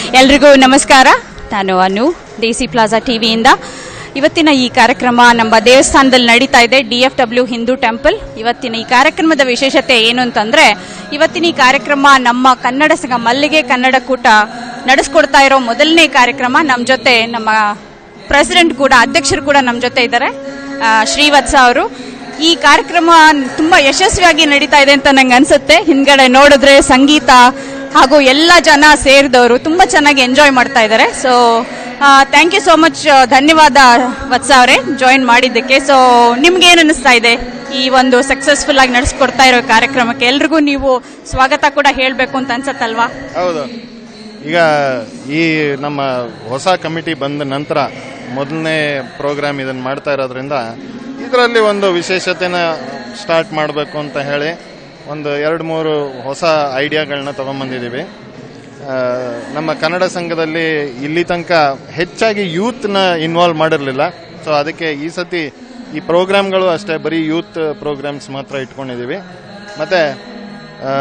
ಎಲ್ರಿಗೂ ನಮಸ್ಕಾರ ನಾನು ಅನು ದೇಸಿ ಪ್ಲಾಜಾ ಟಿವಿಯಿಂದ ಇವತ್ತಿನ ಈ ಕಾರ್ಯಕ್ರಮ ನಮ್ಮ ದೇವಸ್ಥಾನದಲ್ಲಿ ನಡೀತಾ ಇದೆ D F W Hindu temple ಇವತ್ತಿನ ಈ ಕಾರ್ಯಕ್ರಮದ ವಿಶೇಷತೆ ಏನು ಅಂತಂದ್ರೆ ಇವತ್ತಿನ ಈ ಕಾರ್ಯಕ್ರಮ ನಮ್ಮ ಕನ್ನಡ ಸಂಘ ಮಲ್ಲಿಗೆ ಕನ್ನಡ ಕೂಟ ನಡೆಸ್ಕೊಡ್ತಾ ಇರೋ ಮೊದಲನೇ ಕಾರ್ಯಕ್ರಮ ನಮ್ಮ ಜೊತೆ ನಮ್ಮ ಪ್ರೆಸಿಡೆಂಟ್ ಕೂಡ ಅಧ್ಯಕ್ಷರು ಕೂಡ ನಮ್ಮ ಜೊತೆ ಇದ್ದಾರೆ ಆ, ಶ್ರೀವತ್ಸ ಅವರು ಈ ಕಾರ್ಯಕ್ರಮ ತುಂಬಾ ಯಶಸ್ವಿಯಾಗಿ ನಡೀತಾ ಇದೆ ಅಂತ ನಂಗೆ ಅನ್ಸುತ್ತೆ ಹಿಂದ್ಗಡೆ ನೋಡಿದ್ರೆ ಸಂಗೀತ ಹಾಗೂ ಎಲ್ಲ ಜನ ಸೇರಿದವರು ತುಂಬಾ ಚೆನ್ನಾಗಿ ಎಂಜಾಯ್ ಮಾಡ್ತಾ ಇದ್ದಾರೆ so thank you so much ಧನ್ಯವಾದ ವತ್ಸ ಅವರೇ ಜಾಯಿನ್ ಮಾಡಿದ್ದಕ್ಕೆ ಸೊ ನಿಮ್ಗೆ ಏನ್ ಅನಿಸ್ತಾ ಇದೆ ಈ ಒಂದು ಸಕ್ಸಸ್ಫುಲ್ ಆಗಿ ನಡೆಸ್ಕೊಡ್ತಾ ಇರೋ ಕಾರ್ಯಕ್ರಮಕ್ಕೆ ಎಲ್ರಿಗೂ ನೀವು ಸ್ವಾಗತ ಕೂಡ ಹೇಳಬೇಕು ಅಂತ ಅನ್ಸತ್ತಲ್ವಾ ಹೌದು ಈಗ ಈ ನಮ್ಮ ಹೊಸ ಕಮಿಟಿ ಬಂದ ನಂತರ ಮೊದಲನೇ ಪ್ರೋಗ್ರಾಮ್ ಇದನ್ನು ಮಾಡ್ತಾ ಇರೋದ್ರಿಂದ ಇದರಲ್ಲಿ ಒಂದು ವಿಶೇಷತೆನ ಸ್ಟಾರ್ಟ್ ಮಾಡಬೇಕು ಅಂತ ಹೇಳಿ ಒಂದು ಎರಡು ಮೂರು ಹೊಸ ಐಡಿಯಾಗಳನ್ನ ತಗೊಂಬಂದಿದ್ದೀವಿ ಆ, ನಮ್ಮ ಕನ್ನಡ ಸಂಘದಲ್ಲಿ ಇಲ್ಲಿ ತನಕ ಹೆಚ್ಚಾಗಿ ಯೂತ್ನ ಇನ್ವಾಲ್ವ್ ಮಾಡಿರಲಿಲ್ಲ ಸೊ ಅದಕ್ಕೆ ಈ ಸತಿ ಈ ಪ್ರೋಗ್ರಾಮ್ಗಳು ಅಷ್ಟೇ ಬರೀ ಯೂತ್ ಪ್ರೋಗ್ರಾಮ್ಸ್ ಮಾತ್ರ ಇಟ್ಕೊಂಡಿದ್ದೀವಿ ಮತ್ತೆ ಆ,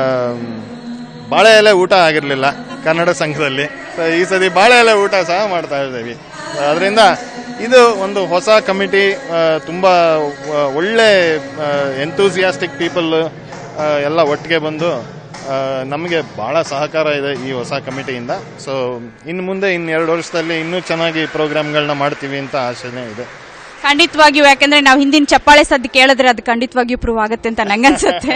ಬಾಳೆ ಎಲೆ ಊಟ ಆಗಿರಲಿಲ್ಲ ಕನ್ನಡ ಸಂಘದಲ್ಲಿ ಸೊ ಈ ಸತಿ ಬಾಳೆ ಎಲೆ ಊಟ ಸಹ ಮಾಡ್ತಾ ಇದ್ದೀವಿ ಅದರಿಂದ ಇದು ಒಂದು ಹೊಸ ಕಮಿಟಿ ತುಂಬಾ ಆ, ಒಳ್ಳೆ ಎಂತೂಸಿಯಾಸ್ಟಿಕ್ ಪೀಪಲ್ ಎಲ್ಲ ಒಟ್ಟಿಗೆ ಬಂದು ಆ, ನಮಗೆ ಬಹಳ ಸಹಕಾರ ಇದೆ ಈ ಹೊಸ ಕಮಿಟಿಯಿಂದ ಸೊ ಇನ್ನು ಮುಂದೆ ಇನ್ನು ಎರಡು ವರ್ಷದಲ್ಲಿ ಇನ್ನೂ ಚೆನ್ನಾಗಿ ಪ್ರೋಗ್ರಾಮ್ಗಳನ್ನ ಮಾಡ್ತೀವಿ ಅಂತ ಆಶೆನೇ ಇದೆ ಖಂಡಿತವಾಗಿಯೂ ಯಾಕಂದ್ರೆ ನಾವು ಹಿಂದಿನ ಚಪ್ಪಾಳೆ ಸದ್ದು ಕೇಳಿದ್ರೆ ಅದು ಖಂಡಿತವಾಗಿಯೂ ಪ್ರೂವ್ ಆಗುತ್ತೆ ಅಂತ ನಂಗನ್ಸುತ್ತೆ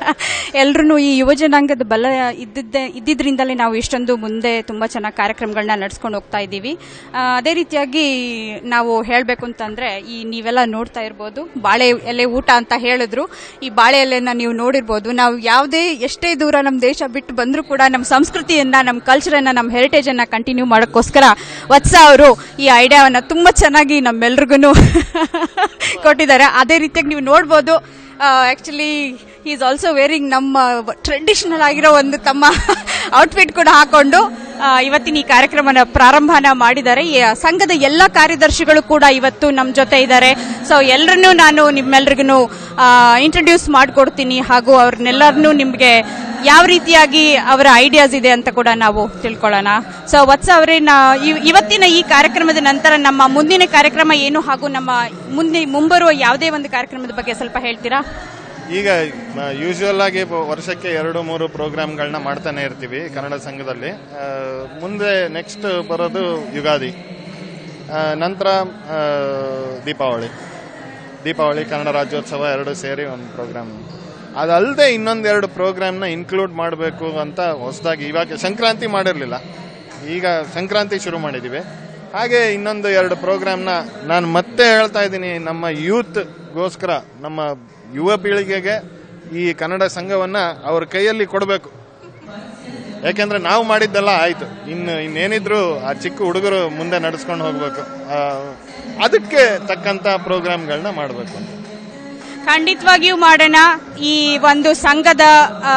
ಎಲ್ರು ಈ ಯುವ ಜನಾಂಗದ ಬಲ ಇದ್ದಿದ್ದೆ ಇದ್ದಿದ್ರಿಂದಲೇ ನಾವು ಇಷ್ಟೊಂದು ಮುಂದೆ ತುಂಬಾ ಚೆನ್ನಾಗಿ ಕಾರ್ಯಕ್ರಮಗಳನ್ನ ನಡ್ಸ್ಕೊಂಡು ಹೋಗ್ತಾ ಇದ್ದೀವಿ ಆ, ಅದೇ ರೀತಿಯಾಗಿ ನಾವು ಹೇಳಬೇಕು ಅಂತಂದ್ರೆ ಈ ನೀವೆಲ್ಲ ನೋಡ್ತಾ ಇರ್ಬೋದು ಬಾಳೆ ಎಲೆ ಊಟ ಅಂತ ಹೇಳಿದ್ರು ಈ ಬಾಳೆ ಎಲೆನ ನೀವು ನೋಡಿರ್ಬೋದು ನಾವು ಯಾವುದೇ ಎಷ್ಟೇ ದೂರ ನಮ್ಮ ದೇಶ ಬಿಟ್ಟು ಬಂದರೂ ಕೂಡ ನಮ್ಮ ಸಂಸ್ಕೃತಿಯನ್ನ ನಮ್ಮ ಕಲ್ಚರನ್ನ ನಮ್ಮ ಹೆರಿಟೇಜ್ ಅನ್ನ ಕಂಟಿನ್ಯೂ ಮಾಡೋಕ್ಕೋಸ್ಕರ ವತ್ಸ ಅವರು ಈ ಐಡಿಯಾವನ್ನ ತುಂಬಾ ಚೆನ್ನಾಗಿ ನಮ್ಮೆಲ್ರಿಗೂ ಕೊಟ್ಟಿದ್ದಾರೆ ಅದೇ ರೀತಿಯಾಗಿ ನೀವು ನೋಡ್ಬೋದು ಆಕ್ಚುಲಿ ಈಸ್ ಆಲ್ಸೋ ವೇರಿಂಗ್ ನಮ್ಮ ಟ್ರೆಡಿಷನಲ್ ಆಗಿರೋ ಒಂದು ತಮ್ಮ ಔಟ್ಫಿಟ್ ಕೂಡ ಹಾಕೊಂಡು ಆ, ಇವತ್ತಿನ ಈ ಕಾರ್ಯಕ್ರಮನ ಪ್ರಾರಂಭನ ಮಾಡಿದ್ದಾರೆ ಈ ಸಂಘದ ಎಲ್ಲ ಕಾರ್ಯದರ್ಶಿಗಳು ಕೂಡ ಇವತ್ತು ನಮ್ಮ ಜೊತೆ ಇದ್ದಾರೆ ಸೊ ಎಲ್ಲರನ್ನೂ ನಾನು ನಿಮ್ಮೆಲ್ರಿಗೂ ಇಂಟ್ರೊಡ್ಯೂಸ್ ಮಾಡಿಕೊಡ್ತೀನಿ ಹಾಗೂ ಅವ್ರನ್ನೆಲ್ಲರನ್ನೂ ನಿಮಗೆ ಯಾವ ರೀತಿಯಾಗಿ ಅವರ ಐಡಿಯಾಸ್ ಇದೆ ಅಂತ ಕೂಡ ನಾವು ತಿಳ್ಕೊಳ್ಳೋಣ ಸೊ ವತ್ಸ ಅವರೇ ನಾ- ಇವ್- ಇವತ್ತಿನ ಈ ಕಾರ್ಯಕ್ರಮದ ನಂತರ ನಮ್ಮ ಮುಂದಿನ ಕಾರ್ಯಕ್ರಮ ಏನು ಹಾಗೂ ನಮ್ಮ ಮುಂದೆ ಮುಂಬರುವ ಯಾವುದೇ ಒಂದು ಕಾರ್ಯಕ್ರಮದ ಬಗ್ಗೆ ಸ್ವಲ್ಪ ಹೇಳ್ತೀರಾ ಈಗ ಯೂಶುವಲ್ ಆಗಿ ಬ- ವರ್ಷಕ್ಕೆ ಎರಡು ಮೂರು ಪ್ರೋಗ್ರಾಮ್ಗಳನ್ನ ಮಾಡ್ತಾನೆ ಇರ್ತೀವಿ ಕನ್ನಡ ಸಂಘದಲ್ಲಿ ಆ, ಮುಂದೆ ನೆಕ್ಸ್ಟ್ ಬರೋದು ಯುಗಾದಿ ಆ, ನಂತರ ಆ, ದೀಪಾವಳಿ ದೀಪಾವಳಿ ಕನ್ನಡ ರಾಜ್ಯೋತ್ಸವ ಎರಡು ಸೇರಿ ಒಂದು ಪ್ರೋಗ್ರಾಮ್ ಅದಲ್ಲದೆ ಇನ್ನೊಂದೆರಡು ಪ್ರೋಗ್ರಾಮ್ನ ಇನ್ಕ್ಲೂಡ್ ಮಾಡಬೇಕು ಅಂತ ಹೊಸದಾಗಿ ಇವಾಗ ಸಂಕ್ರಾಂತಿ ಮಾಡಿರಲಿಲ್ಲ ಈಗ ಸಂಕ್ರಾಂತಿ ಶುರು ಮಾಡಿದ್ದೀವಿ ಹಾಗೆ ಇನ್ನೊಂದು ಎರಡು ಪ್ರೋಗ್ರಾಮ್ನ ನಾನು ಮತ್ತೆ ಹೇಳ್ತಾ ಇದ್ದೀನಿ ನಮ್ಮ ಯೂತ್ಗೋಸ್ಕರ ನಮ್ಮ ಯುವ ಪೀಳಿಗೆಗೆ ಈ ಕನ್ನಡ ಸಂಘವನ್ನ ಅವ್ರ ಕೈಯಲ್ಲಿ ಕೊಡಬೇಕು ಯಾಕೆಂದ್ರೆ ನಾವು ಮಾಡಿದ್ದೆಲ್ಲ ಆಯ್ತು ಇನ್ನು ಇನ್ನೇನಿದ್ರು ಆ ಚಿಕ್ಕ ಹುಡುಗರು ಮುಂದೆ ನಡೆಸ್ಕೊಂಡು ಹೋಗ್ಬೇಕು ಆ, ಅದಕ್ಕೆ ತಕ್ಕಂತ ಪ್ರೋಗ್ರಾಮ್ಗಳನ್ನ ಮಾಡಬೇಕು ಅಂತ ಖಂಡಿತವಾಗಿಯೂ ಮಾಡೋಣ ಈ ಒಂದು ಸಂಘದ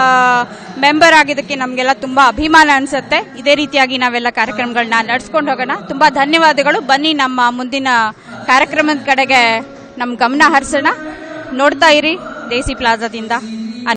ಮೆಂಬರ್ ಆಗಿದ್ದಕ್ಕೆ ನಮಗೆಲ್ಲ ತುಂಬಾ ಅಭಿಮಾನ ಅನ್ಸುತ್ತೆ ಇದೇ ರೀತಿಯಾಗಿ ನಾವೆಲ್ಲ ಕಾರ್ಯಕ್ರಮಗಳನ್ನ ನಡ್ಸ್ಕೊಂಡು ಹೋಗೋಣ ತುಂಬಾ ಧನ್ಯವಾದಗಳು ಬನ್ನಿ ನಮ್ಮ ಮುಂದಿನ ಕಾರ್ಯಕ್ರಮದ ಕಡೆಗೆ ನಮ್ಮ ಗಮನ ಹರಿಸೋಣ ನೋಡ್ತಾ ಇರಿ ದೇಸಿ ಪ್ಲಾಜಾದಿಂದ